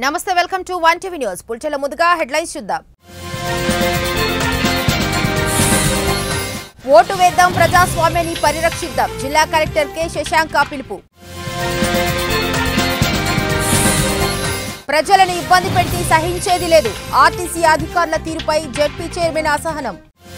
నమస్తే welcome to one TV news పుల్చెల ముందుగా హెడ్లైన్స్ చూద్దాం ఓటు వేద్దాం ప్రజాస్వామ్యాన్ని పరిరక్షిద్దాం జిల్లా కలెక్టర్ కె శశాంక పిలుపు ప్రజలను ఇబ్బంది పెట్టి సహించేది లేదు ఆర్టీసీ అధికారుల తీరుపై జెడ్పీ చైర్మన్ అసహనం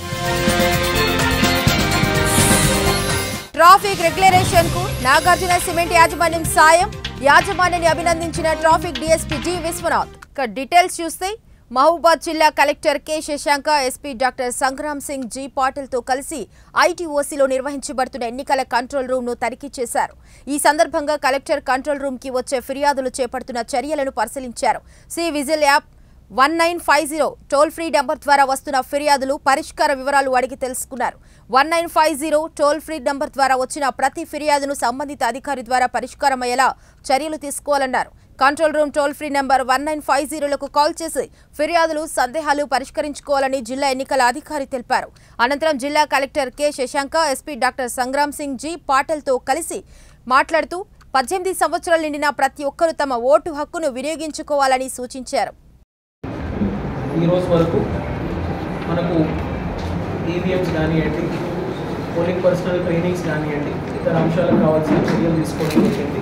ట్రాఫిక్ రెగ్యులరేషన్ కు నాగార్జున సిమెంట్ యాజమాన్యం సాయం యాజమాన్యాన్ని అభినందించిన ట్రాఫిక్ డీఎస్పీ డి విశ్వనాథ్ ఇక డీటెయిల్స్ చూస్తే మహబూబాద్ జిల్లా collector K Shashanka SP doctor Sangram Singh G Patil తో కలిసి ఐటీఓసీలో నిర్వహించబడుతున్న ఎన్నికల కంట్రోల్ రూమ్ ను తనిఖీ చేశారు ఈ సందర్భంగా కలెక్టర్ కంట్రోల్ రూమ్ కి వచ్చే ఫిర్యాదులు చేపడుతున్న చర్యలను పరిశీలించారు C vigil app one nine five zero toll free number ద్వారా వస్తున్న ఫిర్యాదులు పరిష్కార వివరాలు అడిగి తెలుసుకున్నారు one nine five zero toll free number ద్వారా వచ్చిన ప్రతి ఫిర్యాదును సంబంధిత అధికారి ద్వారా పరిష్కారమయ్యేలా చర్యలు తీసుకోవాలన్నారు control room toll free number one nine five జీరోలకు కాల్ చేసి ఫిర్యాదులు సందేహాలు పరిష్కరించుకోవాలని జిల్లా ఎన్నికల అధికారి తెలిపారు అనంతరం జిల్లా collector K Shashanka SP doctor Sangram Singh G పాటిల్తో కలిసి మాట్లాడుతూ పద్దెనిమిది సంవత్సరాలు నిండిన ప్రతి ఒక్కరూ తమ ఓటు హక్కును వినియోగించుకోవాలని సూచించారు ఈ రోజు వరకు మనకు ఈవీఎంస్ కానివ్వండి పోలింగ్ పర్సనల్ ట్రైనింగ్స్ కానివ్వండి ఇతర అంశాలకు కావాల్సిన చర్యలు తీసుకోవడం జరిగింది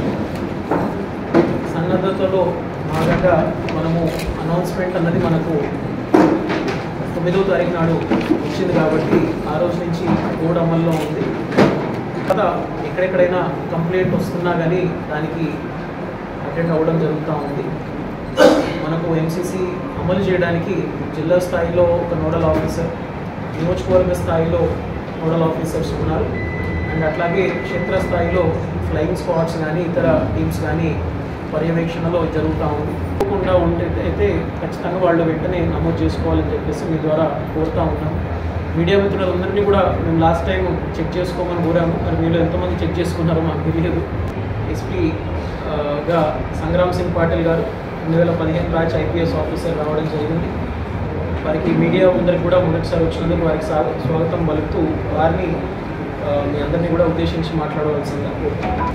సన్నద్ధతలో భాగంగా మనము అనౌన్స్మెంట్ అన్నది మనకు తొమ్మిదో తారీఖు నాడు వచ్చింది కాబట్టి ఆ రోజు నుంచి కోడ్ అమల్లో ఉంది తర్వాత ఎక్కడెక్కడైనా కంప్లైంట్ వస్తున్నా కానీ దానికి అటెండ్ అవ్వడం జరుగుతూ ఉంది మనకు ఎంసీసీ అమలు చేయడానికి జిల్లా స్థాయిలో ఒక నోడల్ ఆఫీసర్ నియోజకవర్గ స్థాయిలో నోడల్ ఆఫీసర్స్ ఉన్నారు అండ్ అట్లాగే క్షేత్ర స్థాయిలో ఫ్లయింగ్ స్క్వాడ్స్ కానీ ఇతర టీమ్స్ కానీ పర్యవేక్షణలో జరుగుతూ ఉంది తప్పకుండా ఉంటే అయితే ఖచ్చితంగా వాళ్ళు వెంటనే నమోదు చేసుకోవాలని చెప్పేసి మీ ద్వారా కోరుతా ఉన్నాం మీడియా మిత్రులందరినీ కూడా మేము లాస్ట్ టైం చెక్ చేసుకోమని కోరాము మరి మీలో ఎంతమంది చెక్ చేసుకున్నారో మాకు తెలియదు ఎస్పీ గా సంగ్రామ్ సింగ్ పాటిల్ గారు రెండు వేల పదిహేను బ్యాచ్ ఐపీఎస్ ఆఫీసర్ రావడం జరిగింది వారికి మీడియా అందరికి కూడా మొదటిసారి వచ్చినందుకు వారికి స్వా- స్వాగతం పలుకుతూ వారిని ఆ, మీ అందరినీ కూడా ఉద్దేశించి మాట్లాడవలసిందిగా కోరుతున్నాను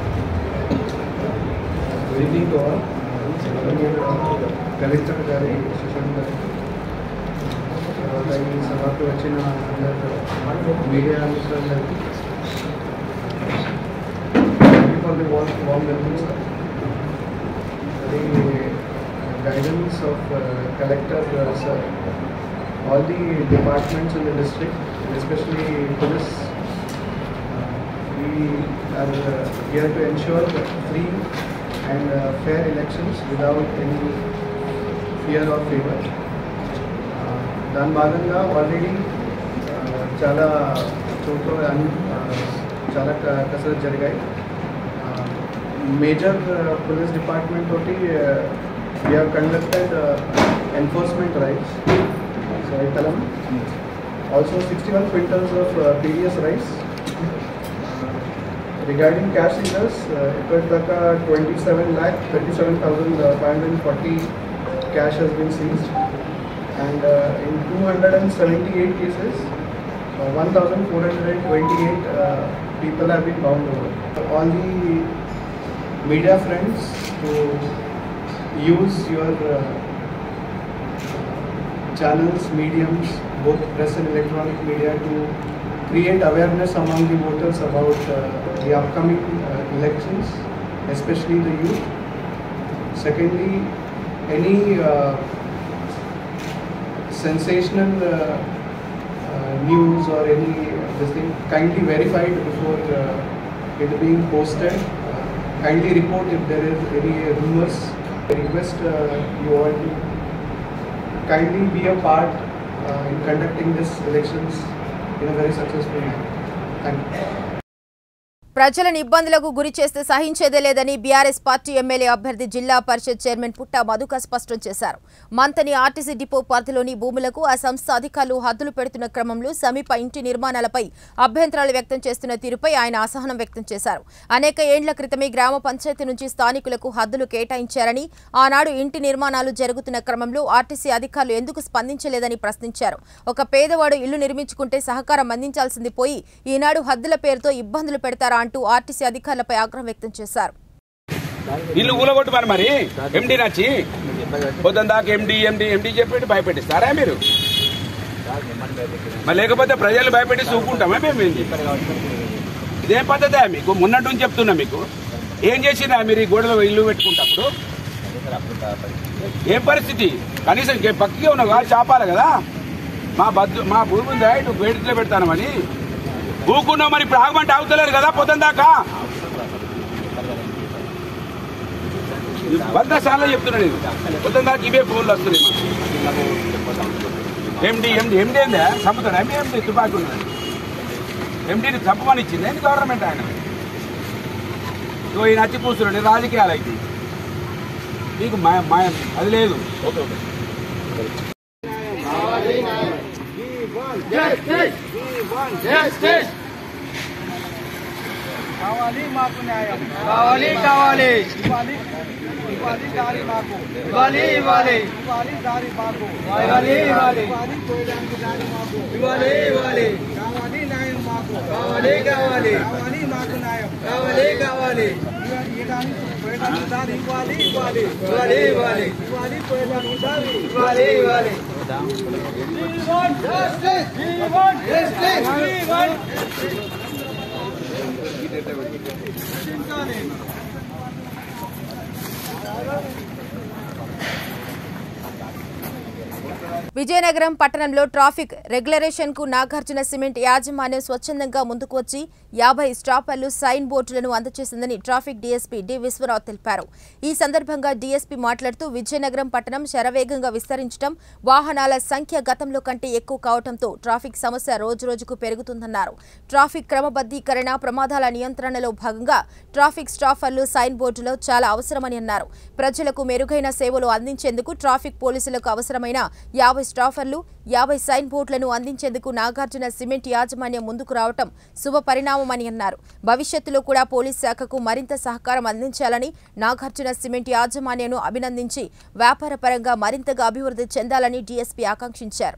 good evening to all collector గారి శశాంక్ గారి తర్వాత ఈ సభకు వచ్చిన అందరు మీడియా మిత్రులు గారికి for the wall wall welcome sir the guidance of collector sir all the departments in the district, especially police, uh, we are uh, here to ensure free and uh, fair elections without any fear or favor. Uh, దాని భాగంగా already చాలా చోట్ల అన్ని uh, చాలా క- కసరత్తు జరిగాయి major police department తోటి we have conducted enforcement raids so ఇతలం also sixty one quintals of PDS rice regarding cash seizures ఇప్పటిదాకా twenty seven lakh thirty seven thousand five hundred forty cash has been seized and in two hundred and seventy eight cases one thousand four hundred and twenty eight people have been bound over all the media friends to use your uh, channels, mediums, both press and electronic media to create awareness among the voters about uh, the upcoming uh, elections, especially the youth. Secondly, any uh, sensational uh, uh, news or any uh, this thing kindly verified before uh, it being posted. Uh, kindly report if there is any rumors. I request uh, you all to kindly be a part uh, in conducting these elections in a very successful manner. Thank you. ప్రజలను ఇబ్బందులకు గురి చేస్తే సహించేదే లేదని BRS party MLA అభ్యర్థి జిల్లా పరిషత్ chairman పుట్ట మధుక స్పష్టం చేశారు మంతని ఆర్టీసీ డిపో పరిధిలోని భూములకు ఆ సంస్థ అధికారులు హద్దులు పెడుతున్న క్రమంలో సమీప ఇంటి నిర్మాణాలపై అభ్యంతరాలు వ్యక్తం చేస్తున్న తీరుపై ఆయన అసహనం వ్యక్తం చేశారు అనేక ఏండ్ల క్రితమే గ్రామ పంచాయతీ నుంచి స్థానికులకు హద్దులు కేటాయించారని ఆనాడు ఇంటి నిర్మాణాలు జరుగుతున్న క్రమంలో ఆర్టీసీ అధికారులు ఎందుకు స్పందించలేదని ప్రశ్నించారు ఒక పేదవాడు ఇల్లు నిర్మించుకుంటే సహకారం అందించాల్సింది పోయి ఈనాడు హద్దుల పేరుతో ఇబ్బందులు పెడతారా అంటూ ఆర్టీసీ అధికారులపై ఆగ్రహం వ్యక్తం చేశారు ఇల్లు కూలగొట్టుమని మరి ఎండి నచ్చి పొద్దున దాకా ఎండి ఎండి ఎండి చెప్పి భయపెట్టిస్తారా మీరు మరి లేకపోతే ప్రజలు భయపెట్టి చూసుకుంటామా మేము ఏంది ఇదేం పద్ధతే మీకు మొన్నటి నుంచి చెప్తున్నా మీకు ఏం చేసినా మీరు ఈ గోడలో ఇల్లు పెట్టుకుంటప్పుడు ఏం పరిస్థితి కనీసం ఇంకే పక్కకే ఉన్న కాదు చాపాలి కదా మా బద్దు మా భూమి ఉందా ఇటు వేడిలో పెడతానమని ఊకున్నాం మరి ఇప్పుడు ఆగమంటే ఆగుతలేరు కదా పొద్దున దాకా వంద సార్లు చెప్తున్నా నేను పొద్దున దాకా ఇవే ఫోన్లు వస్తున్నాయి మాకు. ఎండి ఎండి ఎండి ఏందా చంపుతాడు ఎండి ఎండి తుపాకి ఉన్నది ఎండిని చంపమని ఇచ్చింది ఏంటి గవర్నమెంట్ ఆయన సో ఈయన వచ్చి కూర్చున్నాడు రాజకీయాలు అయితే మీకు మా- మా- అది లేదు ఓకే ఓకే కావాలి మాకు న్యాయం కావాలి కావాలి ఇవ్వాలి ఇవ్వాలి దారి మాకు ఇవ్వాలి ఇవ్వాలి ఇవ్వాలి దారి మాకు ఇవ్వాలి ఇవ్వాలి ఇవ్వాలి పోయడానికి దారి మాకు ఇవ్వాలి ఇవ్వాలి కావాలి న్యాయం మాకు కావాలి కావాలి కావాలి మాకు న్యాయం కావాలి కావాలి ఇవ్వడానికి పోయడానికి దారి ఇవ్వాలి ఇవ్వాలి ఇవ్వాలి ఇవ్వాలి ఇవ్వాలి పోయడానికి దారి ఇవ్వాలి ఇవ్వాలి Justice! We want justice! We want Vizianagaram పట్టణంలో ట్రాఫిక్ రెగ్యులరేషన్ కు నాగార్జున సిమెంట్ యాజమాన్యం స్వచ్ఛందంగా ముందుకు వచ్చి యాభై స్టాపర్లు సైన్ బోర్డులను అందజేసిందని ట్రాఫిక్ డీఎస్పీ డి విశ్వనాథ్ తెలిపారు ఈ సందర్భంగా డీఎస్పీ మాట్లాడుతూ విజయనగరం పట్టణం శరవేగంగా విస్తరించడం వాహనాల సంఖ్య గతంలో కంటే ఎక్కువ కావడంతో ట్రాఫిక్ సమస్య రోజురోజుకు పెరుగుతుందన్నారు ట్రాఫిక్ క్రమబద్దీకరణ ప్రమాదాల నియంత్రణలో భాగంగా ట్రాఫిక్ స్టాఫర్లు సైన్ బోర్డులో చాలా అవసరమని అన్నారు ప్రజలకు మెరుగైన సేవలు అందించేందుకు ట్రాఫిక్ పోలీసులకు అవసరమైన యాభై స్టాఫర్లు యాభై సైన్ బోర్డులను అందించేందుకు నాగార్జున సిమెంట్ యాజమాన్యం ముందుకు రావటం శుభ పరిణామమని అన్నారు భవిష్యత్తులో కూడా పోలీస్ శాఖకు మరింత సహకారం అందించాలని నాగార్జున సిమెంట్ యాజమాన్యను అభినందించి వ్యాపారపరంగా మరింతగా అభివృద్ధి చెందాలని డీఎస్పీ ఆకాంక్షించారు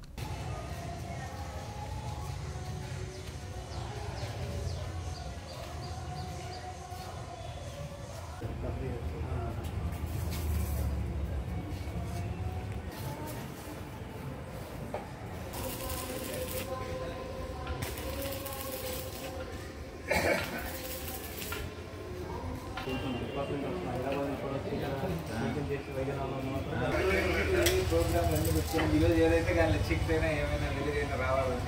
ఈరోజు ఏదైతే కానీ చిక్స్ అయినా ఏమైనా వెలుగైనా రావాలని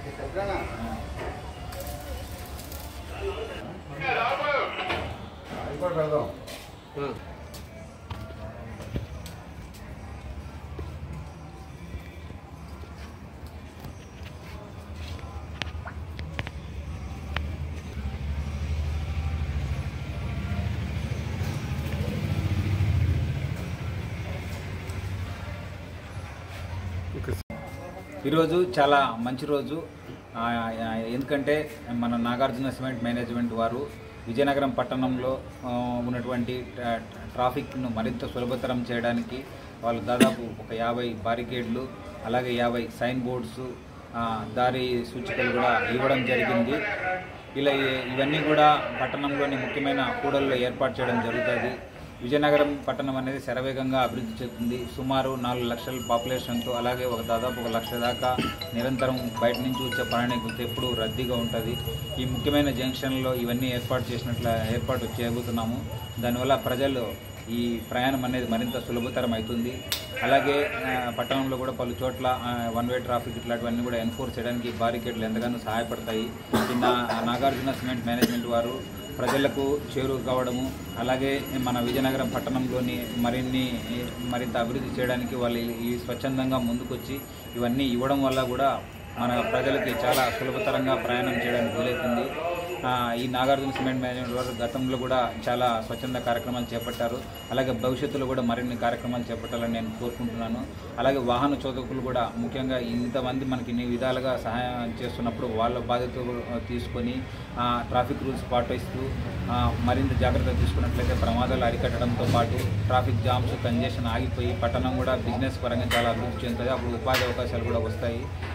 ఈరోజు చాలా మంచి రోజు ఆ, ఆ, ఎందుకంటే మన నాగార్జున సిమెంట్ మేనేజ్మెంట్ వారు విజయనగరం పట్టణంలో ఆ, ఉన్నటువంటి ట్రా- ట్రాఫిక్ను మరింత సులభతరం చేయడానికి వాళ్ళు దాదాపు ఒక యాభై బారికేడ్లు అలాగే యాభై సైన్ బోర్డ్స్ ఆ, దారి సూచికలు కూడా ఇవ్వడం జరిగింది ఇలా ఈ- ఇవన్నీ కూడా పట్టణంలోని ముఖ్యమైన కూడల్లో ఏర్పాటు చేయడం జరుగుతుంది విజయనగరం పట్టణం అనేది శరవేగంగా అభివృద్ధి చెందుతుంది సుమారు నాలుగు లక్షల పాపులేషన్తో అలాగే ఒక దాదాపు ఒక లక్ష దాకా నిరంతరం బయట నుంచి వచ్చే ప్రయాణికులతో ఎప్పుడు రద్దీగా ఉంటుంది ఈ ముఖ్యమైన జంక్షన్లో ఇవన్నీ ఏర్పాటు చేసినట్ల ఏర్పాటు చేయబోతున్నాము దానివల్ల ప్రజలు ఈ ప్రయాణం అనేది మరింత సులభతరం అవుతుంది అలాగే ఆ, పట్టణంలో కూడా పలు చోట్ల వన్ వే ట్రాఫిక్ ఇట్లాంటివన్నీ కూడా ఎన్ఫోర్స్ చేయడానికి బారికేడ్లు ఎంతగానో సహాయపడతాయి ఈ నా నాగార్జున సిమెంట్ మేనేజ్మెంట్ వారు ప్రజలకు చేరువ కావడము అలాగే మన విజయనగరం పట్టణంలోని మరిన్ని మరింత అభివృద్ధి చేయడానికి వాళ్ళు ఈ స్వచ్ఛందంగా ముందుకొచ్చి ఇవన్నీ ఇవ్వడం వల్ల కూడా మన ప్రజలకి చాలా సులభతరంగా ప్రయాణం చేయడానికి వీలవుతుంది ఆ, ఈ నాగార్జున సిమెంట్ మేనేజ్మెంట్ వారు గతంలో కూడా చాలా స్వచ్ఛంద కార్యక్రమాలు చేపట్టారు అలాగే భవిష్యత్తులో కూడా మరిన్ని కార్యక్రమాలు చేపట్టాలని నేను కోరుకుంటున్నాను అలాగే వాహన చోదకులు కూడా ముఖ్యంగా ఇంతమంది మనకి ఇన్ని విధాలుగా సహాయం చేస్తున్నప్పుడు వాళ్ళ బాధ్యత తీసుకొని ఆ, ట్రాఫిక్ రూల్స్ పాటిస్తూ ఆ, మరింత జాగ్రత్త తీసుకున్నట్లయితే ప్రమాదాలు అరికట్టడంతో పాటు ట్రాఫిక్ జామ్స్ కంజెషన్ ఆగిపోయి పట్టణం కూడా బిజినెస్ పరంగా చాలా అభివృద్ధి చెందుతుంది అప్పుడు ఉపాధి అవకాశాలు కూడా వస్తాయి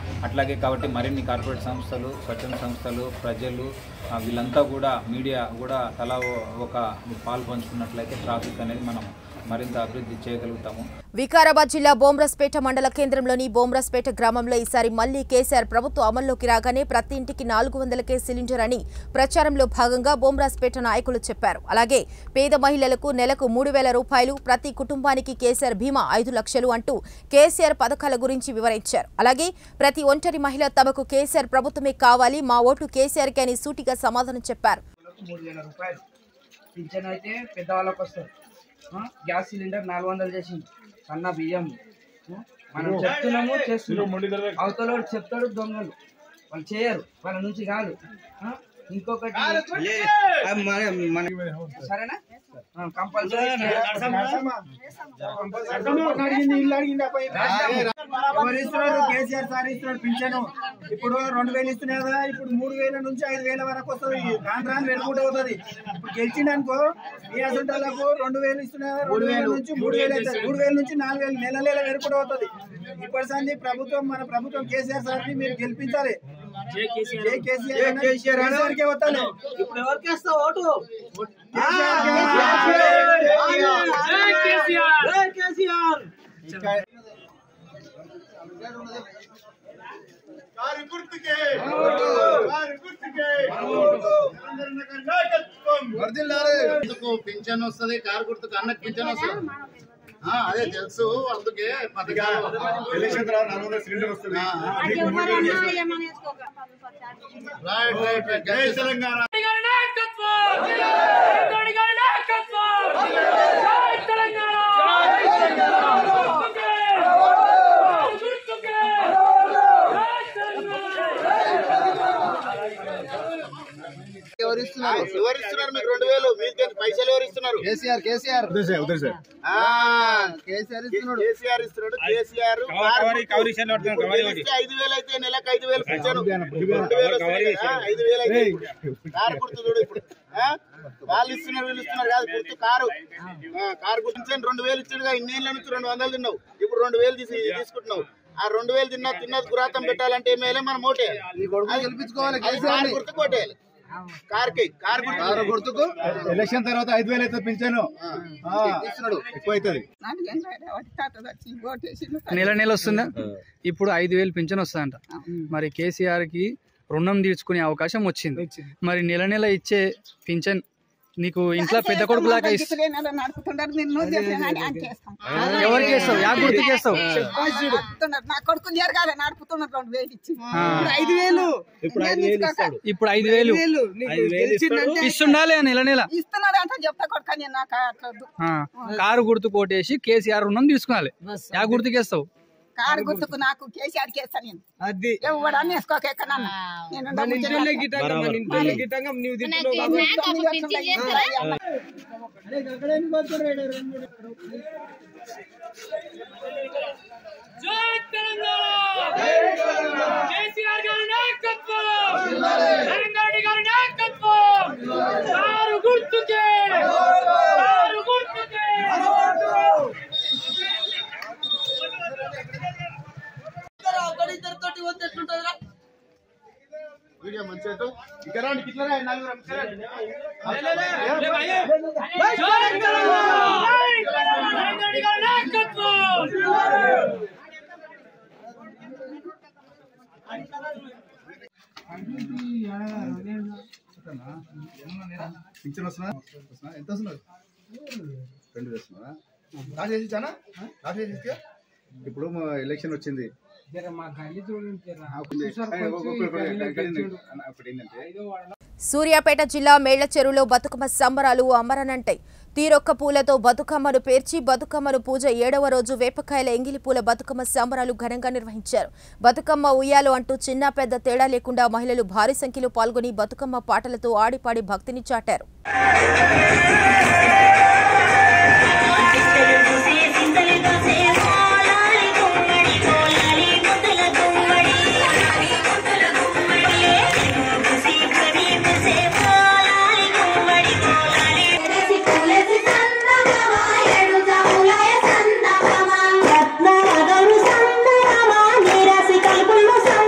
అట్లాగే కాబట్టి మరిన్ని కార్పొరేట్ సంస్థలు స్వచ్ఛంద సంస్థలు ప్రజలు ఆ, వీళ్ళంతా కూడా మీడియా కూడా తలా ఓ- ఒక పాలు పంచుకున్నట్లయితే ట్రాఫిక్ అనేది మనం మరింత అభివృద్ధి చేయగలుగుతాము వికారాబాద్ జిల్లా బోమ్రస్పేట మండల కేంద్రంలోని బోమ్రస్పేట గ్రామంలో ఈసారి మళ్లీ కేసీఆర్ ప్రభుత్వం అమల్లోకి రాగానే ప్రతి ఇంటికి నాలుగు వందలకే సిలిండర్ అని ప్రచారంలో భాగంగా బోమ్రాస్పేట నాయకులు చెప్పారు అలాగే పేద మహిళలకు నెలకు మూడు వేల రూపాయలు ప్రతి కుటుంబానికి కేసీఆర్ బీమా ఐదు లక్షలు అంటూ కేసీఆర్ పథకాల గురించి వివరించారు అలాగే ప్రతి ఒంటరి మహిళ తమకు కేసీఆర్ ప్రభుత్వమే కావాలి మా ఓటు కేసీఆర్కి అని సూటిగా సమాధానం చెప్పారు మూడు వేల రూపాయలు పింఛన్ అయితే పెద్దవాళ్ళకి వస్తుంది ఆ, గ్యాస్ సిలిండర్ నాలుగు వందలు చేసింది సన్న బియ్యం ఆ, మనం చెప్తున్నాము చేస్తున్నాము అవతల వాడు చెప్తాడు దొంగలు వాళ్ళు చేయరు వాళ్ళ నుంచి కాదు ఆ, ఇంకొకటి ఆ, మన- మన- సరేనా కంపల్సరీ ఎవరు ఇస్తున్నారు కేసీఆర్ సార్ ఇస్తున్నాడు పింఛను ఇప్పుడు రెండు వేలు ఇస్తున్నాయి కదా ఇప్పుడు మూడు వేల నుంచి ఐదు వేల వరకు వస్తుంది రాను రాను పెరుగుకుంటూ అవుతుంది ఇప్పుడు గెలిచిండనుకో మీ అసంటాలకు రెండు వేలు ఇస్తున్నాయి కదా రెండు వేల నుంచి మూడు వేలు అవుతుంది మూడు వేల నుంచి నాలుగు వేలు నెల నెల పెరుగుకుంటూ అవుతుంది ఇప్పటి సంది ప్రభుత్వం మన ప్రభుత్వం కేసీఆర్ సార్ ని మీరు గెలిపించాలి జై కేసీఆర్ కేసీఆర్ కే వస్తాను ఇప్పుడు ఎవరికి వేస్తావు ఓటు కేసీఆర్ ఎందుకు పింఛన్ వస్తుంది కారు గుర్తుకు అన్నకు పింఛన్ వస్తుంది ఆ, అదే తెలుసు అందుకే పథకాలు రైట్ రైట్ రైట్ జై తెలంగాణ ఎవరు ఇస్తున్నారు ఎవరు ఇస్తున్నారు మీకు రెండు వేలు మీకు పైసలు ఎవరు ఇస్తున్నారు కేసీఆర్ కేసీఆర్ కేసీఆర్ ఇస్తున్నాడు కేసీఆర్ ఇస్తున్నాడు కేసీఆర్ ఐదు వేలు అయితే నెలకు ఐదు వేలు పెంచారు రెండు వేలు వస్తున్నాయి కదా, ఐదు వేలు అయితే ఇప్పుడు. కారు గుర్తు చూడు ఇప్పుడు ఆ? వాళ్ళు ఇస్తున్నారు వీళ్ళు ఇస్తున్నారు కాదు గుర్తు కారు ఆ, కారు గుర్తించాను రెండు వేలు ఇచ్చాడుగా ఇన్నేళ్ళ నుంచి రెండు వందలు తిన్నావు ఇప్పుడు రెండు వేలు తీసి తీసుకుంటున్నావు ఆ రెండు వేలు తిన్నా తిన్నది గురాతం పెట్టాలంటే ఏమేయాలి మనం ఓటేయాలి గెలిపించుకోవాలి కారు గుర్తు కొట్టేయాలి కార్కి కార్ గుర్తు కారు గుర్తుకు ఎలక్షన్ తర్వాత ఐదు వేలు అయితే పింఛను ఇస్తున్నాడు ఎక్కువ అవుతుంది నెల నెల వస్తుందా ఇప్పుడు ఐదు వేలు పింఛన్ వస్తుందంట మరి కేసీఆర్ కి రుణం తీర్చుకునే అవకాశం వచ్చింది మరి నెల నెల ఇచ్చే పింఛన్ నీకు ఇంట్లో పెద్ద కొడుకు లాగా ఎవరికి వేస్తావు యా గుర్తుకి వేస్తావు నా కొడుకు జరగాలి నడుపుతున్నారు రెండు వేలు ఇచ్చి ఆ. ఐదు వేలు ఇప్పుడు ఐదు వేలు ఇస్తుండాలి నెల నెల ఇస్తున్నాడు అంటే చెప్తా కొడుకు నేను నాకు అట్లా వద్దు. ఆ. కారు గుర్తు కోటేసి కేసీఆర్ రుణం తీసుకోవాలి యా గుర్తుకి వేస్తావు కారు గుర్తుకు నాకు కేసీఆర్ చేస్తా నేను అది ఎవడని వేసుకోక ఎక్కడన్నా నేను మన ఇంట్లో గిట్టంగా మన ఇంట్లో గిట్టంగా నీవు తింటున్నావు కాబట్టి వీడియో మంచిగా ఇక్కడ రండి, ఇట్లా రండి, నలుగురు ఇక్కడ రండి. పింఛన్ వస్తున్నా వస్తున్నా? ఎంత వస్తున్నారు రెండు వేలు వస్తున్నారా రాజు చేసి ఇచ్చానా రాజు చేసి ఇచ్చా? ఇప్పుడు మా ఎలక్షన్ వచ్చింది ఆ, ఉంది. అయ్య, ఒక- ఒక- ఒక- ఒక- ఒకటి ఏంటంటే సూర్యాపేట జిల్లా మేళ్ల చెరువులో బతుకమ్మ సంబరాలు అమరనంటాయి తీరొక్క పూలతో బతుకమ్మను పేర్చి బతుకమ్మను పూజ ఏడవ రోజు వేపకాయల ఎంగిలి పూల బతుకమ్మ సంబరాలు ఘనంగా నిర్వహించారు బతుకమ్మ ఉయ్యాలు అంటూ చిన్న పెద్ద తేడా లేకుండా మహిళలు భారీ సంఖ్యలో పాల్గొని బతుకమ్మ పాటలతో ఆడిపాడి భక్తిని చాటారు రత్నాగరు సందనమా నిరసి కల్పులు సంద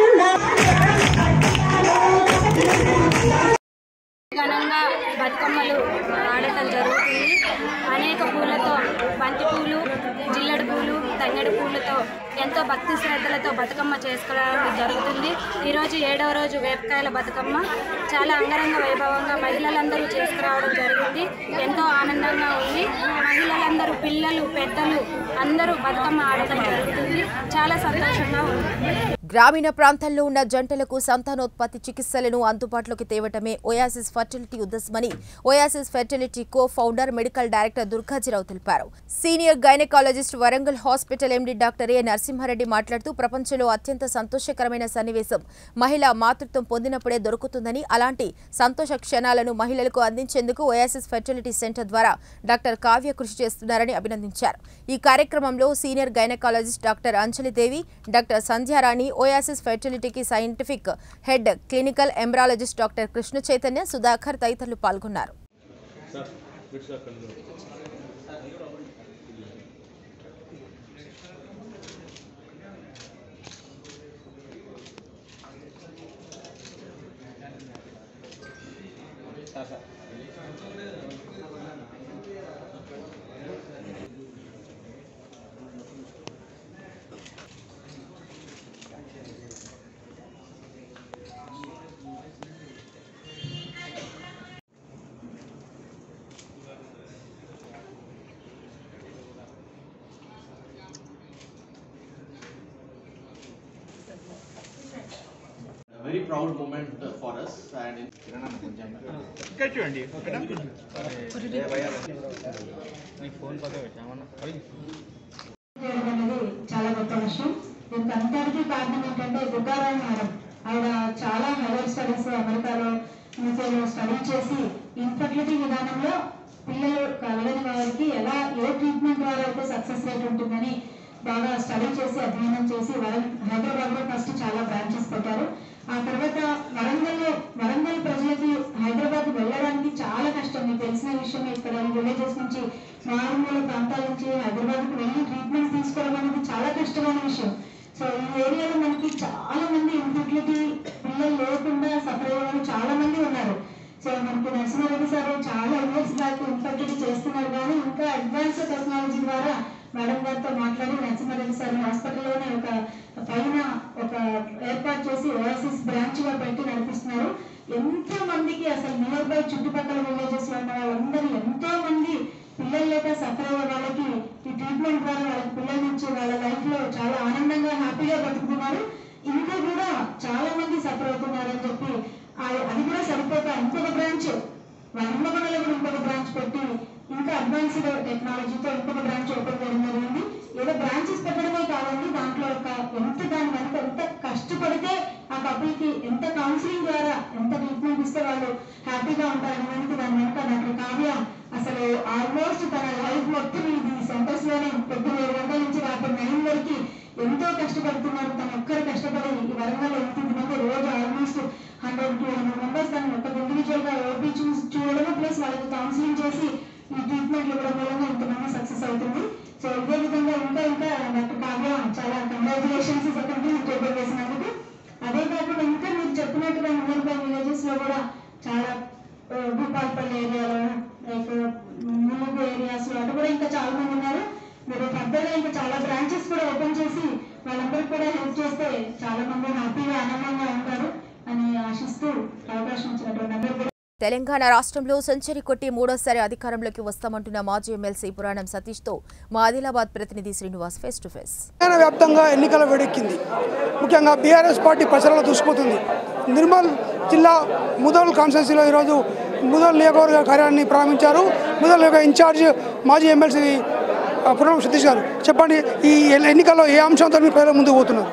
బతుకమ్మలు ఆడటం జరుగుతుంది అనేక పూలతో బంతి పూలు జిల్లడి పూలు తంగడి పూలతో ఎంతో భక్తి శ్రద్ధలతో బతుకమ్మ చేసుకోవడం జరుగుతుంది ఈరోజు ఏడవ రోజు వేపకాయల బతుకమ్మ చాలా అంగరంగ వైభవంగా మహిళలందరూ చేసుకురావడం జరిగింది ఎంతో ఆనందంగా ఉంది మహిళలందరూ పిల్లలు పెద్దలు అందరూ బతుకమ్మ ఆడటం జరుగుతుంది చాలా సంతోషంగా ఉంది గ్రామీణ ప్రాంతాల్లో ఉన్న జంటలకు సంతానోత్పత్తి చికిత్సలను అందుబాటులోకి తేవటమే ఓయాసిస్ ఫర్టిలిటీ ఉద్దేశమని Oasis fertility co founder medical director Durgajirao తెలిపారు senior gynaecologist Warangal hospital MD doctor A Narasimhareddy మాట్లాడుతూ ప్రపంచంలో అత్యంత సంతోషకరమైన సన్నివేశం మహిళ మాతృత్వం పొందినప్పుడే దొరుకుతుందని అలాంటి సంతోష క్షణాలను మహిళలకు అందించేందుకు ఓయాసిస్ ఫెర్టిలిటీ సెంటర్ ద్వారా డాక్టర్ కావ్య కృషి చేస్తున్నారని అభినందించారు ఈ కార్యక్రమంలో senior gynaecologist doctor Anjalidevi doctor Sandhyarani Oasis ఫెర్టిలిటీకి scientific head clinical embryologist doctor Krishna Chaitanya Sudhakar తదితరులు పాల్గొన్నారు A very proud moment uh, for us and in ఇక్కడ చూడండి ఓకేనా అనేది చాలా గొప్ప విషయం దీనికి అంతటికీ కారణం ఏంటంటే దుకారాయణ మేడం ఆవిడ చాలా హైయర్ స్టడీస్ అమెరికాలో యూకేలో స్టడీ చేసి ఇన్ఫర్టిలిటీ విధానంలో పిల్లలు కలగని వారికి ఎలా ఏ ట్రీట్మెంట్ ద్వారా అయితే సక్సెస్ రేట్ ఉంటుందని బాగా స్టడీ చేసి అధ్యయనం చేసి వరంగల్ హైదరాబాద్ లో ఫస్ట్ చాలా బ్రాంచెస్ పెట్టారు ఆ తర్వాత వరంగల్లో వరంగల్ ప్రజలకి హైదరాబాద్ వెళ్ళడానికి చాలా కష్టం మీకు తెలిసిన విషయం ఇక్కడ విలేజెస్ నుంచి మారుమూల ప్రాంతాల నుంచి హైదరాబాద్కి వెళ్ళి ట్రీట్మెంట్ తీసుకోవడం అనేది చాలా కష్టమైన విషయం సో ఈ ఏరియాలో మనకి చాలా మంది ఇన్ఫర్టిలిటీ పిల్లలు లేకుండా సఫర్ అయ్యే వాళ్ళు చాలా మంది ఉన్నారు సో మనకి నరసింహారెడ్డి సార్ చాలా ఇయర్స్ బ్యాక్ ఇన్ఫర్టిలిటీ చేస్తున్నారు కానీ ఇంకా అడ్వాన్స్ టెక్నాలజీ ద్వారా మేడం గారితో మాట్లాడి నరసింహారెడ్డి సార్ హాస్పిటల్లోనే ఒక పైన ఒక ఏర్పాటు చేసి ఓఎస్ఎస్ బ్రాంచ్ గా పెట్టి నడిపిస్తున్నారు ఎంతో మందికి అసలు నియర్ బై చుట్టుపక్కల విలేజెస్ లో ఉన్న వాళ్ళందరూ ఎంతో మంది పిల్లలు లేక సఫర్ అయ్యే వాళ్ళకి ఈ ట్రీట్మెంట్ ద్వారా వాళ్ళకి పిల్లల నుంచి వాళ్ళ లైఫ్ లో చాలా ఆనందంగా హ్యాపీగా బతుకుతున్నారు ఇంకా కూడా చాలా మంది సఫర్ అవుతున్నారు అని చెప్పి ఆ- అది కూడా సరిపోక ఇంకొక బ్రాంచ్ హన్మకొండలో కూడా ఇంకొక బ్రాంచ్ పెట్టి ఇంకా అడ్వాన్స్డ్ టెక్నాలజీతో ఇంకొక బ్రాంచ్ ఓపెన్ చేయడం జరిగింది ఏదో బ్రాంచెస్ పెట్టడమే కాదండి దాంట్లో ఒక ఎంత దాని వెనక ఎంత కష్టపడితే ఆ కపుల్ కి ఎంత కౌన్సిలింగ్ ద్వారా ఎంత ట్రీట్మెంట్ ఇస్తే వాళ్ళు హ్యాపీగా ఉంటారు అనేది దాని వెనక డాక్టర్ కావ్య అసలు ఆల్మోస్ట్ తన లైఫ్ మొత్తం ఇది సెంటర్స్ లోనే పొద్దున ఏడు గంటల నుంచి రాత్రి నైన్ వరకు ఎంతో కష్టపడుతున్నారు తను ఒక్కరు కష్టపడి ఈ వరంగల్ ఎనిమిది మంది రోజు almost hundred to hundred members తను ఒక ఇండివిజువల్ గా ఓపీ చూసి చూడడము ప్లస్ వాళ్ళకి కౌన్సిలింగ్ చేసి ఈ ట్రీట్మెంట్ ఇవ్వడం వలన ఇంతమంది సక్సెస్ అవుతుంది సో ఇదే విధంగా ఇంకా ఇంకా డాక్టర్ కావ్య చాలా కంగ్రాచులేషన్స్ సెకండ్ టేబుల్ వేసినందుకు అదే కాకుండా ఇంకా మీరు చెప్పినట్టుగా నియర్ బై విలేజెస్ లో కూడా చాలా ఆ, భూపాల్పల్లి ఏరియాలో లైక్ ములుగు ఏరియాస్ లో అటు కూడా ఇంకా చాలా మంది ఉన్నారు మీరు ఫర్దర్గా ఇంకా చాలా బ్రాంచెస్ కూడా ఓపెన్ చేసి వాళ్ళందరికీ కూడా హెల్ప్ చేస్తే చాలా మంది హ్యాపీగా ఆనందంగా ఉంటారు అని ఆశిస్తూ అవకాశం ఇచ్చినటువంటి అందరూ కూడా తెలంగాణ రాష్ట్రంలో సెంచరీ కొట్టి మూడోసారి అధికారంలోకి వస్తామంటున్న మాజీ ఎమ్మెల్సీ పురాణం సతీష్తో మా ఆదిలాబాద్ ప్రతినిధి Srinivas face to face Telangana వ్యాప్తంగా ఎన్నికల వేడెక్కింది ముఖ్యంగా బీఆర్ఎస్ పార్టీ ప్రచారంలో దూసుకుపోతుంది నిర్మల్ జిల్లా ముదల్ కాన్స్టిట్యున్సీలో ఈరోజు ముదల్ నియోజకవర్గ కార్యాలయాన్ని ప్రారంభించారు ముదల్ యొక్క ఇన్ఛార్జ్ మాజీ ఎమ్మెల్సీ ఆ, పురణం సతీష్ గారు చెప్పండి ఈ ఎన్నికల్లో ఏ అంశంతో మీరు ప్రజల ముందుకు పోతున్నారు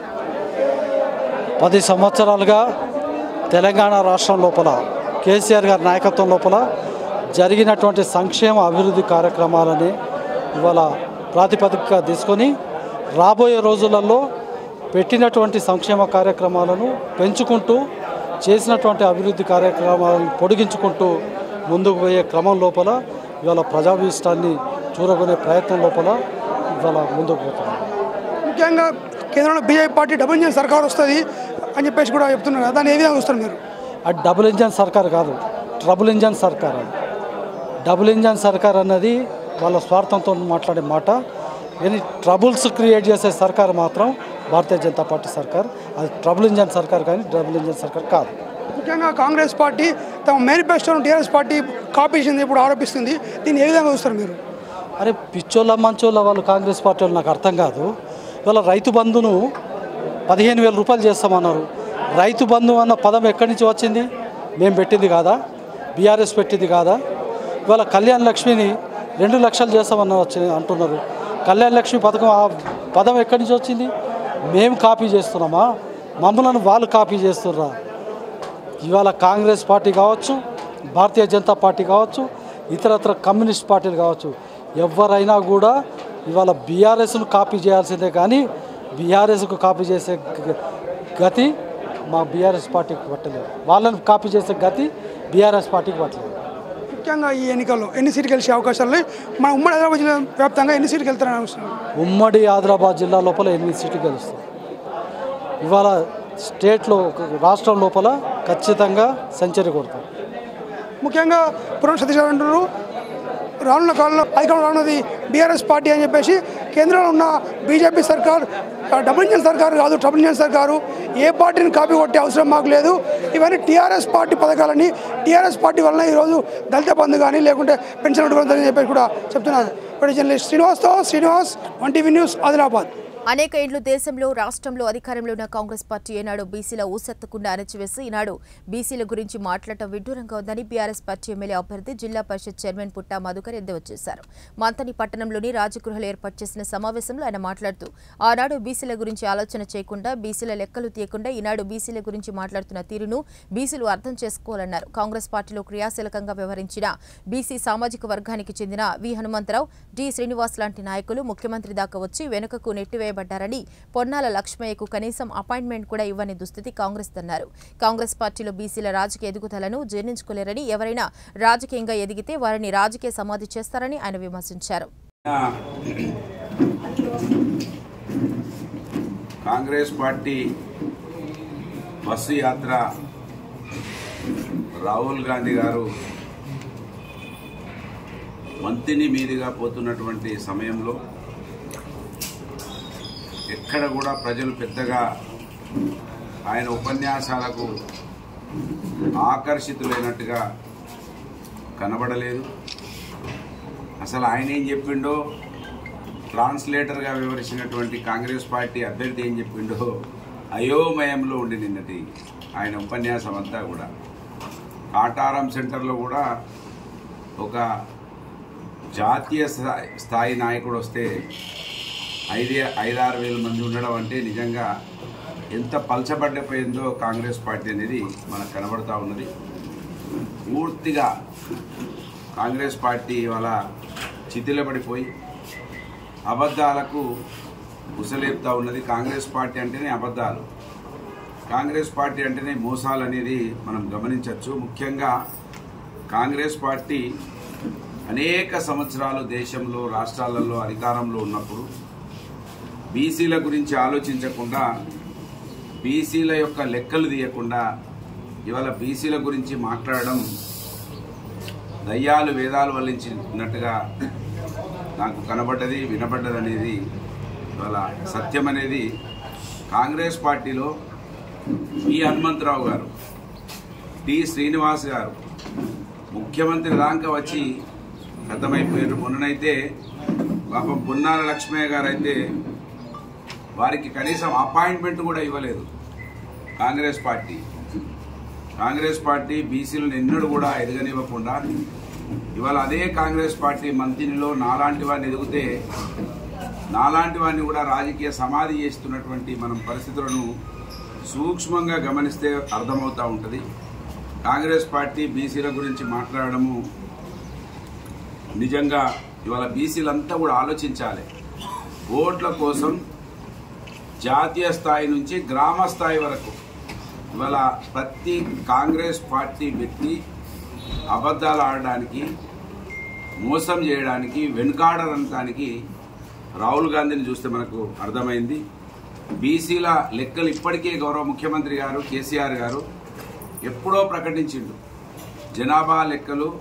పది సంవత్సరాలుగా తెలంగాణ రాష్ట్రం లోపల కేసీఆర్ గారి నాయకత్వం లోపల జరిగినటువంటి సంక్షేమ అభివృద్ధి కార్యక్రమాలని ఇవాళ ప్రాతిపదికగా తీసుకొని రాబోయే రోజులలో పెట్టినటువంటి సంక్షేమ కార్యక్రమాలను పెంచుకుంటూ చేసినటువంటి అభివృద్ధి కార్యక్రమాలను పొడిగించుకుంటూ ముందుకు పోయే క్రమం లోపల ఇవాళ ప్రజాభీష్టాన్ని చూరగొనే ప్రయత్నం లోపల ఇవాళ ముందుకు పోతున్నాం ముఖ్యంగా కేంద్రంలో బీజేపీ పార్టీ డబుల్ ఇంజిన్ సర్కార్ వస్తుంది అని చెప్పేసి కూడా చెప్తున్నారు దాన్ని ఏ విధంగా చూస్తారు మీరు అది డబుల్ ఇంజన్ సర్కార్ కాదు ట్రబుల్ ఇంజన్ సర్కార్ అది డబుల్ ఇంజన్ సర్కార్ అన్నది వాళ్ళ స్వార్థంతో మాట్లాడే మాట ఎనీ ట్రబుల్స్ క్రియేట్ చేసే సర్కార్ మాత్రం భారతీయ జనతా పార్టీ సర్కార్ అది ట్రబుల్ ఇంజన్ సర్కార్ కానీ డబుల్ ఇంజన్ సర్కార్ కాదు ముఖ్యంగా కాంగ్రెస్ పార్టీ తమ మేనిఫెస్టోను టీఆర్ఎస్ పార్టీ కాపీ చేసింది ఇప్పుడు ఆరోపిస్తుంది దీన్ని ఏ విధంగా చూస్తారు మీరు అరే పిచ్చోళ్ళ మంచోళ్ళ వాళ్ళు కాంగ్రెస్ పార్టీ వాళ్ళు నాకు అర్థం కాదు ఇవాళ రైతు బంధును పదిహేను వేల రూపాయలు చేస్తామన్నారు రైతు బంధు అన్న పదం ఎక్కడి నుంచి వచ్చింది మేము పెట్టింది కాదా బీఆర్ఎస్ పెట్టింది కాదా ఇవాళ కళ్యాణ్ లక్ష్మిని రెండు లక్షలు చేస్తామన్న వచ్చి అంటున్నారు కళ్యాణ్ లక్ష్మి పథకం ఆ పదం ఎక్కడి నుంచి వచ్చింది మేము కాపీ చేస్తున్నామా మమ్మల్ని వాళ్ళు కాపీ చేస్తున్నారా ఇవాళ కాంగ్రెస్ పార్టీ కావచ్చు భారతీయ జనతా పార్టీ కావచ్చు ఇతరత్ర కమ్యూనిస్ట్ పార్టీలు కావచ్చు ఎవరైనా కూడా ఇవాళ బీఆర్ఎస్ను కాపీ చేయాల్సిందే కానీ బీఆర్ఎస్కు కాపీ చేసే గ- గతి మా బీఆర్ఎస్ పార్టీకి పట్టలేదు వాళ్ళని కాపీ చేసే గతి బీఆర్ఎస్ పార్టీకి పట్టలేదు ముఖ్యంగా ఈ ఎన్నికల్లో ఎన్ని సీట్లు గెలిచే అవకాశాలు ఉన్నాయి? మన ఉమ్మడి హైదరాబాద్ జిల్లా వ్యాప్తంగా ఎన్ని సీట్లు వెళ్తారని అవసరం ఉమ్మడి ఆదిలాబాద్ జిల్లా లోపల ఎనిమిది సీట్లు గెలుస్తాం ఇవాళ స్టేట్లో ఒక రాష్ట్రం లోపల ఖచ్చితంగా సెంచరీ కొడతాం ముఖ్యంగా పురం సతీష్ గారు అంటున్నారు రానున్న కాలంలో అధికారంలో రానున్నది బీఆర్ఎస్ పార్టీ అని చెప్పేసి కేంద్రంలో ఉన్న బీజేపీ సర్కార్ ఆ, డబుల్ ఇంజన్ సర్కారు కాదు ట్రబుల్ ఇంజన్ సర్కారు ఏ పార్టీని కాపీ కొట్టే అవసరం మాకు లేదు ఇవన్నీ టీఆర్ఎస్ పార్టీ పథకాలని టీఆర్ఎస్ పార్టీ వలన ఈరోజు దళిత బంధు కానీ లేకుంటే పెన్షన్ అని చెప్పేసి కూడా చెప్తున్నారు ఇప్పుడు జర్నలిస్ట్ శ్రీనివాస్తో Srinivas one TV news Adilabad అనేక ఇండ్లు దేశంలో రాష్ట్రంలో అధికారంలో ఉన్న కాంగ్రెస్ పార్టీ ఏనాడు బీసీల ఊసెత్తకుండా అణచివేసి ఈనాడు బీసీల గురించి మాట్లాడటం విడ్డూరంగా ఉందని బీఆర్ఎస్ పార్టీ ఎమ్మెల్యే అభ్యర్థి జిల్లా పరిషత్ చైర్మన్ పుట్టా మధుకర్ ఎద్దేవా చేశారు మంతని పట్టణంలోని రాజగృహలో ఏర్పాటు చేసిన సమావేశంలో ఆయన మాట్లాడుతూ ఆనాడు బీసీల గురించి ఆలోచన చేయకుండా బీసీల లెక్కలు తీయకుండా ఈనాడు బీసీల గురించి మాట్లాడుతున్న తీరును బీసీలు అర్థం చేసుకోవాలన్నారు కాంగ్రెస్ పార్టీలో క్రియాశీలకంగా వ్యవహరించిన బీసీ సామాజిక వర్గానికి చెందిన వి హనుమంతరావు డి శ్రీనివాస్ లాంటి నాయకులు ముఖ్యమంత్రి దాకా వచ్చి వెనుకకు నెట్టివేయబడ్డారని పొన్నాల లక్ష్మయ్యకు కనీసం అపాయింట్మెంట్ కూడా ఇవ్వని దుస్థితి కాంగ్రెస్ అన్నారు కాంగ్రెస్ పార్టీలో బీసీల రాజకీయ ఎదుగుదలను జీర్ణించుకోలేరని ఎవరైనా రాజకీయంగా ఎదిగితే వారిని రాజకీయ సమాధి చేస్తారని ఆయన విమర్శించారు కాంగ్రెస్ పార్టీ బస్సు యాత్ర రాహుల్ గాంధీ గారు మంతిని మీదుగా పోతున్నటువంటి సమయంలో ఎక్కడ కూడా ప్రజలు పెద్దగా ఆయన ఉపన్యాసాలకు ఆకర్షితులైనట్టుగా కనబడలేదు అసలు ఆయన ఏం చెప్పిండో ట్రాన్స్లేటర్గా వివరించినటువంటి కాంగ్రెస్ పార్టీ అభ్యర్థి ఏం చెప్పిండో అయోమయంలో ఉండి నిన్నటి ఆయన ఉపన్యాసం అంతా కూడా కాటారం సెంటర్లో కూడా ఒక జాతీయ స్థాయి- స్థాయి నాయకుడు వస్తే ఐదే ఐదారు వేల మంది ఉండడం అంటే నిజంగా ఎంత పలచబడ్డపోయిందో కాంగ్రెస్ పార్టీ అనేది మనకు కనబడతా ఉన్నది పూర్తిగా కాంగ్రెస్ పార్టీ ఇవాళ చితిలబడిపోయి అబద్ధాలకు ఉసలేపుతా ఉన్నది కాంగ్రెస్ పార్టీ అంటేనే అబద్ధాలు కాంగ్రెస్ పార్టీ అంటేనే మోసాలు అనేది మనం గమనించవచ్చు ముఖ్యంగా కాంగ్రెస్ పార్టీ అనేక సంవత్సరాలు దేశంలో రాష్ట్రాలలో అధికారంలో ఉన్నప్పుడు బీసీల గురించి ఆలోచించకుండా బీసీల యొక్క లెక్కలు తీయకుండా ఇవాళ బీసీల గురించి మాట్లాడడం దయ్యాలు వేదాలు వల్లించినట్టుగా నాకు కనబడ్డది వినబడ్డది అనేది ఇవాళ సత్యం అనేది కాంగ్రెస్ పార్టీలో వి హనుమంతరావు గారు టి శ్రీనివాస్ గారు ముఖ్యమంత్రి దాకా వచ్చి గతమైపోయారు మొన్ననైతే పాపం పొన్నాల లక్ష్మయ్య గారు అయితే వారికి కనీసం అపాయింట్మెంట్ కూడా ఇవ్వలేదు కాంగ్రెస్ పార్టీ కాంగ్రెస్ పార్టీ బీసీలను ఎన్నడూ కూడా ఎదగనివ్వకుండా ఇవాళ అదే కాంగ్రెస్ పార్టీ మంత్రిలో నాలాంటి వాడిని ఎదిగితే నాలాంటి వాడిని కూడా రాజకీయ సమాధి చేస్తున్నటువంటి మనం పరిస్థితులను సూక్ష్మంగా గమనిస్తే అర్థమవుతూ ఉంటుంది కాంగ్రెస్ పార్టీ బీసీల గురించి మాట్లాడడము నిజంగా ఇవాళ బీసీలంతా కూడా ఆలోచించాలి ఓట్ల కోసం జాతీయ స్థాయి నుంచి గ్రామ స్థాయి వరకు ఇవాళ ప్రతి కాంగ్రెస్ పార్టీ వ్యక్తి అబద్ధాలు ఆడడానికి మోసం చేయడానికి వెనుకాడడానికి రాహుల్ గాంధీని చూస్తే మనకు అర్థమైంది బీసీల లెక్కలు ఇప్పటికే గౌరవ ముఖ్యమంత్రి గారు కేసీఆర్ గారు ఎప్పుడో ప్రకటించిండు జనాభా లెక్కలు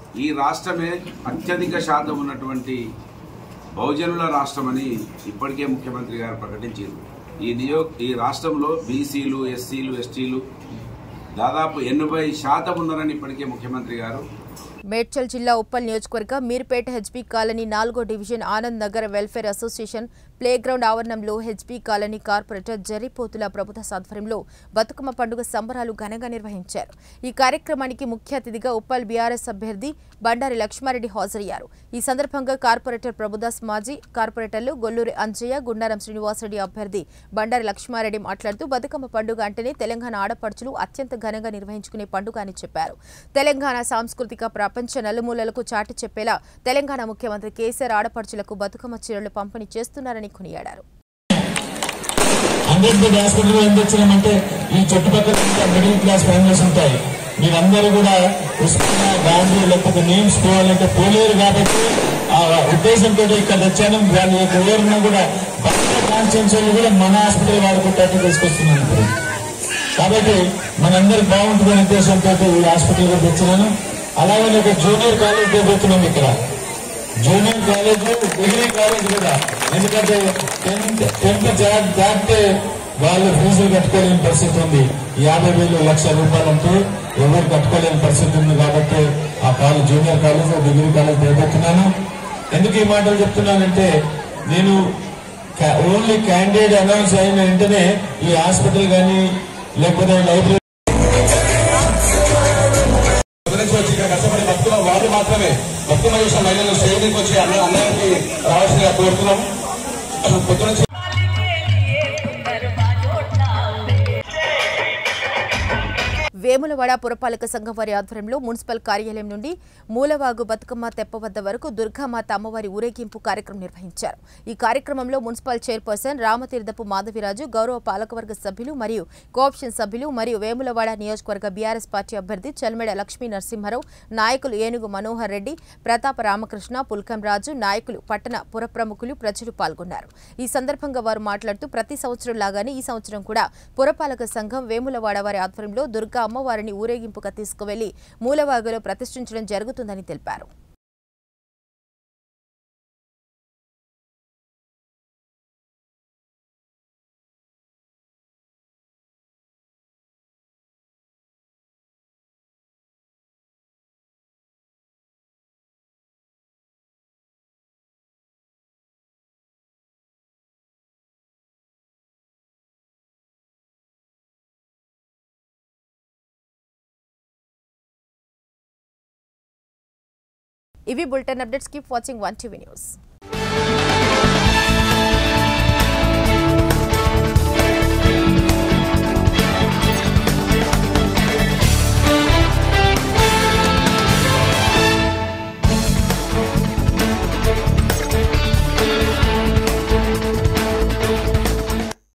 ఈ రాష్ట్రమే అత్యధిక శాతం ఉన్నటువంటి బహుజనుల రాష్ట్రమని ఇప్పటికే ముఖ్యమంత్రి గారు ప్రకటించారు ఈ నియో ఈ రాష్ట్రంలో బీసీలు ఎస్సీలు ఎస్టీలు దాదాపు ఎనభై శాతం ఉన్నారని ఇప్పటికే ముఖ్యమంత్రి గారు మేడ్చల్ జిల్లా ఉప్పల్ నియోజకవర్గ మీర్పేట హెచ్పీ కాలనీ నాలుగో division Anand Nagar welfare association playground ఆవరణంలో హెచ్పీ కాలనీ కార్పొరేటర్ జరిపోతుల ప్రభుత్వ ఆధ్వర్యంలో బతుకమ్మ పండుగ సంబరాలు ఘనంగా నిర్వహించారు ఈ కార్యక్రమానికి ముఖ్య అతిథిగా ఉప్పల్ బీఆర్ఎస్ అభ్యర్థి బండారి లక్ష్మారెడ్డి హాజరయ్యారు ఈ సందర్భంగా కార్పొరేటర్ ప్రభుదాస్ మాజీ కార్పొరేటర్లు గొల్లూరి అంజయ్య గుండారం శ్రీనివాసరెడ్డి అభ్యర్థి బండారి లక్ష్మారెడ్డి మాట్లాడుతూ బతుకమ్మ పండుగ అంటేనే తెలంగాణ ఆడపడుచులు అత్యంత ఘనంగా నిర్వహించుకునే పండుగ అని చెప్పారు తెలంగాణ సాంస్కృతిక ప్రపంచ నలుమూలలకు చాటి చెప్పేలా తెలంగాణ ముఖ్యమంత్రి కేసీఆర్ ఆడపడుచులకు బతుకమ్మ చీరలు పంపిణీ చేస్తున్నారని కొనియాడారు అంబేద్కర్ హాస్పిటల్ ఏం తెచ్చినామంటే ఈ చుట్టుపక్కల ఇంకా మిడిల్ క్లాస్ ఫ్యామిలీస్ ఉంటాయి మీరందరూ కూడా ఉస్మానియా గాంధీ లేకపోతే నేమ్స్ పోవాలంటే పోలేరు కాబట్టి ఆ ఉద్దేశంతో ఇక్కడ తెచ్చాను వాళ్ళు ఎవరున్నా కూడా బయట కాన్స్టిట్యూన్స్ వాళ్ళు కూడా మన హాస్పిటల్ వాడుకుంటారని తీసుకొస్తున్నాను ఇప్పుడు కాబట్టి మనందరికి బాగుంటుందనే ఉద్దేశంతో ఈ హాస్పిటల్ కూడా తెచ్చినాను అలాగే ఒక జూనియర్ కాలేజ్ పోతున్నాం ఇక్కడ జూనియర్ కాలేజ్ డిగ్రీ కాలేజ్ కూడా ఎందుకంటే టెన్త్ టెన్త్ జాబ్ దాటితే వాళ్ళు ఫీజులు కట్టుకోలేని పరిస్థితి ఉంది యాభై వేలు లక్ష రూపాయలంటే ఎవరు కట్టుకోలేని పరిస్థితి ఉంది కాబట్టి ఆ college junior college degree college పోతున్నాను ఎందుకు ఈ మాటలు చెప్తున్నానంటే నేను ఓన్లీ క్యాండిడేట్ అనౌన్స్ అయిన వెంటనే ఈ హాస్పిటల్ కానీ లేకపోతే లైబ్రరీ గురించి వచ్చి ఇక్కడ కష్టపడి బతుకున్న వాళ్ళు మాత్రమే బతుకమ్మ చేసిన మహిళలు స్టేజ్కి వచ్చి అన్న అందరికీ రావాల్సిందిగా కోరుతున్నాం పొద్దు నుంచి వేములవాడ పురపాలక సంఘం వారి ఆధ్వర్యంలో మున్సిపల్ కార్యాలయం నుండి మూలవాగు బతుకమ్మ తెప్ప వద్ద వరకు దుర్గామాత అమ్మవారి ఊరేగింపు కార్యక్రమం నిర్వహించారు ఈ కార్యక్రమంలో మున్సిపల్ చైర్పర్సన్ రామతీర్థపు మాధవిరాజు గౌరవ పాలకవర్గ సభ్యులు మరియు కోఆప్షన్ సభ్యులు మరియు వేములవాడ నియోజకవర్గ బీఆర్ఎస్ పార్టీ అభ్యర్థి చల్మెడ లక్ష్మీ నరసింహారావు నాయకులు ఏనుగు మనోహర్ రెడ్డి ప్రతాప రామకృష్ణ పుల్కం రాజు నాయకులు పట్టణ పుర ప్రముఖులు ప్రజలు పాల్గొన్నారు ఈ సందర్భంగా వారు మాట్లాడుతూ ప్రతి సంవత్సరం లాగానే ఈ సంవత్సరం కూడా పురపాలక సంఘం వేములవాడ వారి ఆధ్వర్యంలో దుర్గా అమ్మవారిని ఊరేగింపుగా తీసుకువెళ్లి మూలవాగులో ప్రతిష్ఠించడం జరుగుతుందని తెలిపారు ఇవి bulletin updates keep watching one TV news